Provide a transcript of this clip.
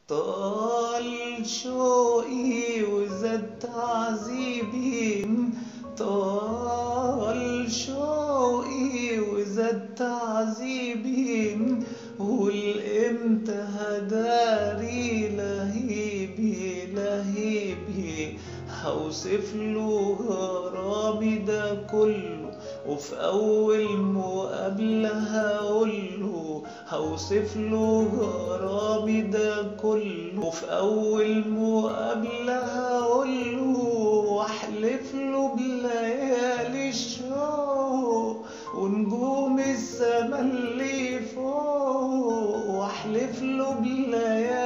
طال شوقي وزاد تعذيبي طال شوقي وزاد تعذيبي والامتى هداري لهيبي لهيبي هوصف له غرامي ده كله وفي أول مقابلة هقوله هوصف له غرامي ده كله وفي أول مقابلة هقوله وأحلف له بليالي الشوق ونجوم السما اللي فوق وأحلف له بليالي